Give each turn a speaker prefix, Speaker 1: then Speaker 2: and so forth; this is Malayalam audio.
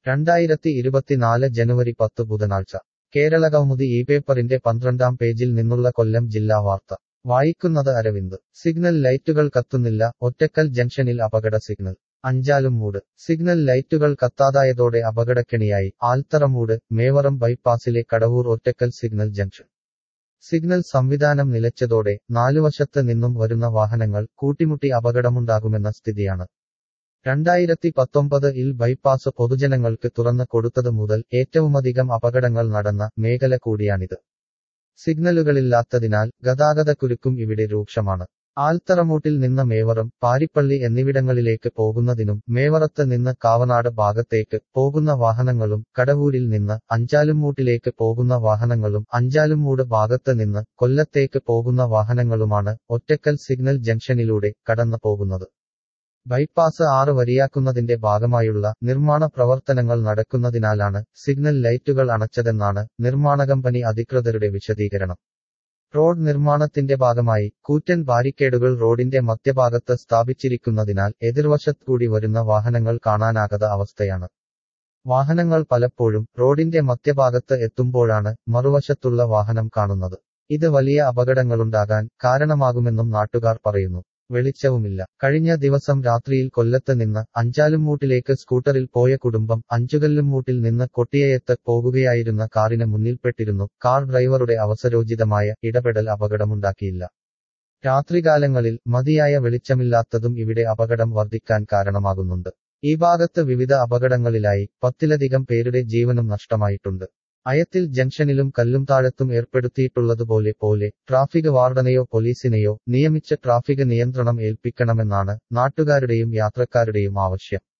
Speaker 1: രണ്ടായിരത്തി ഇരുപത്തിനാല് ജനുവരി പത്ത് ബുധനാഴ്ച കേരളകൗമുദി ഈ പേപ്പറിന്റെ പന്ത്രണ്ടാം പേജിൽ നിന്നുള്ള കൊല്ലം ജില്ലാ വാർത്ത വായിക്കുന്നത് അരവിന്ദ് സിഗ്നൽ ലൈറ്റുകൾ കത്തുന്നില്ല ഒറ്റക്കൽ ജംഗ്ഷനിൽ അപകട സിഗ്നൽ അഞ്ചാലുംമൂട് സിഗ്നൽ ലൈറ്റുകൾ കത്താതായതോടെ അപകടക്കെണിയായി ആൽത്തറമൂട് മേവറം ബൈപ്പാസിലെ Kadavoor Ottakkal signal junction signal സംവിധാനം നിലച്ചതോടെ നാലുവശത്ത് നിന്നും വരുന്ന വാഹനങ്ങൾ കൂട്ടിമുട്ടി അപകടമുണ്ടാകുമെന്ന സ്ഥിതിയാണ് രണ്ടായിരത്തി പത്തൊമ്പത് ഇൽ ബൈപ്പാസ് പൊതുജനങ്ങൾക്ക് തുറന്നു കൊടുത്തത് മുതൽ ഏറ്റവുമധികം അപകടങ്ങൾ നടന്ന മേഖല കൂടിയാണിത് സിഗ്നലുകളില്ലാത്തതിനാൽ ഗതാഗതക്കുരുക്കും ഇവിടെ രൂക്ഷമാണ് ആൽത്തറമൂട്ടിൽ നിന്ന് മേവറം പാരിപ്പള്ളി എന്നിവിടങ്ങളിലേക്ക് പോകുന്നതിനും മേവറത്ത് നിന്ന് കാവനാട് ഭാഗത്തേക്ക് പോകുന്ന വാഹനങ്ങളും കടവൂരിൽ നിന്ന് അഞ്ചാലുംമൂട്ടിലേക്ക് പോകുന്ന വാഹനങ്ങളും അഞ്ചാലുംമൂട് ഭാഗത്ത് നിന്ന് കൊല്ലത്തേക്ക് പോകുന്ന വാഹനങ്ങളുമാണ് ഒറ്റക്കൽ സിഗ്നൽ ജംഗ്ഷനിലൂടെ കടന്നു പോകുന്നത് ബൈപ്പാസ് ആറ് വരിയാക്കുന്നതിന്റെ ഭാഗമായുള്ള നിർമ്മാണ പ്രവർത്തനങ്ങൾ നടക്കുന്നതിനാലാണ് സിഗ്നൽ ലൈറ്റുകൾ അണച്ചതെന്നാണ് നിർമ്മാണ കമ്പനി അധികൃതരുടെ വിശദീകരണം റോഡ് നിർമ്മാണത്തിന്റെ ഭാഗമായി കൂറ്റൻ ബാരിക്കേഡുകൾ റോഡിന്റെ മധ്യഭാഗത്ത് സ്ഥാപിച്ചിരിക്കുന്നതിനാൽ എതിർവശത്തുകൂടി വരുന്ന വാഹനങ്ങൾ കാണാനാകാത്ത അവസ്ഥയാണ് വാഹനങ്ങൾ പലപ്പോഴും റോഡിന്റെ മധ്യഭാഗത്ത് എത്തുമ്പോഴാണ് മറുവശത്തുള്ള വാഹനം കാണുന്നത് ഇത് വലിയ അപകടങ്ങളുണ്ടാകാൻ കാരണമാകുമെന്നും നാട്ടുകാർ പറയുന്നു വെളിച്ചവുമില്ല കഴിഞ്ഞ ദിവസം രാത്രിയിൽ കൊല്ലത്ത് നിന്ന് അഞ്ചാലുംമൂട്ടിലേക്ക് സ്കൂട്ടറിൽ പോയ കുടുംബം അഞ്ചുകല്ലുംമൂട്ടിൽ നിന്ന് കൊട്ടിയയത്ത് പോകുകയായിരുന്ന കാറിന് മുന്നിൽപ്പെട്ടിരുന്നു കാർ ഡ്രൈവറുടെ അവസരോചിതമായ ഇടപെടൽ അപകടമുണ്ടാക്കിയില്ല രാത്രികാലങ്ങളിൽ മതിയായ വെളിച്ചമില്ലാത്തതും ഇവിടെ അപകടം വർദ്ധിക്കാൻ കാരണമാകുന്നുണ്ട് ഈ ഭാഗത്ത് വിവിധ അപകടങ്ങളിലായി പത്തിലധികം പേരുടെ ജീവനും നഷ്ടമായിട്ടുണ്ട് അയത്തിൽ ജംഗ്ഷനിലും കല്ലും താഴത്തും ഏർപ്പെടുത്തിയിട്ടുള്ളതുപോലെ പോലെ ട്രാഫിക് വാർഡനെയോ പോലീസിനെയോ നിയമിച്ച ട്രാഫിക് നിയന്ത്രണം ഏൽപ്പിക്കണമെന്നാണ് നാട്ടുകാരുടെയും യാത്രക്കാരുടെയും ആവശ്യം